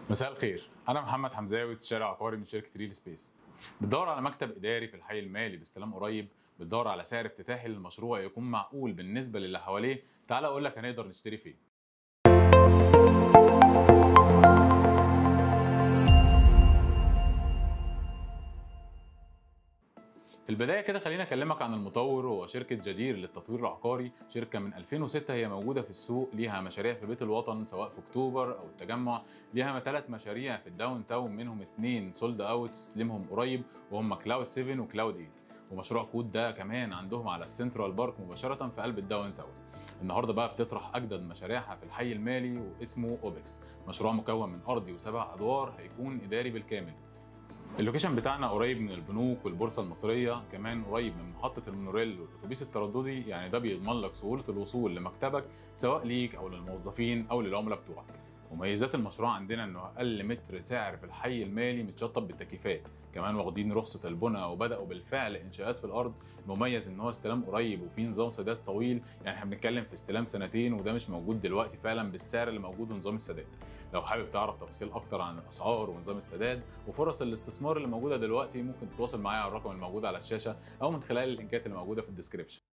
مساء الخير انا محمد حمزاوي استشاري عقاري من شركه ريل سبيس بتدور على مكتب اداري في الحي المالي باستلام قريب بتدور على سعر افتتاحي للمشروع يكون معقول بالنسبه للي حواليه تعال اقول لك هنقدر نشتري فين في البدايه كده خليني اكلمك عن المطور هو شركه جدير للتطوير العقاري شركه من 2006 هي موجوده في السوق ليها مشاريع في بيت الوطن سواء في اكتوبر او التجمع ليها ثلاث مشاريع في الداون تاون منهم اثنين سولد اوت وتسليمهم قريب وهم كلاود 7 وكلاود 8 ومشروع كود ده كمان عندهم على السنترال بارك مباشره في قلب الداون تاون النهارده بقى بتطرح اجدد مشاريعها في الحي المالي واسمه اوبكس مشروع مكون من ارضي وسبع ادوار هيكون اداري بالكامل اللوكيشن بتاعنا قريب من البنوك والبورصه المصريه كمان قريب من محطه المونوريل والاتوبيس الترددي يعني ده بيضمن لك سهوله الوصول لمكتبك سواء ليك او للموظفين او للعملاء بتوعك مميزات المشروع عندنا انه اقل متر سعر في الحي المالي متشطب بالتكييفات كمان واخدين رخصه البناء وبداوا بالفعل انشاءات في الارض مميز ان هو استلام قريب وفي نظام سداد طويل يعني احنا بنتكلم في استلام سنتين وده مش موجود دلوقتي فعلا بالسعر اللي موجود ونظام السداد لو حابب تعرف تفاصيل اكتر عن الاسعار ونظام السداد وفرص الاستثمار اللي موجوده دلوقتي ممكن تتواصل معايا على الرقم الموجود على الشاشه او من خلال اللينكات اللي موجوده في الديسكربشن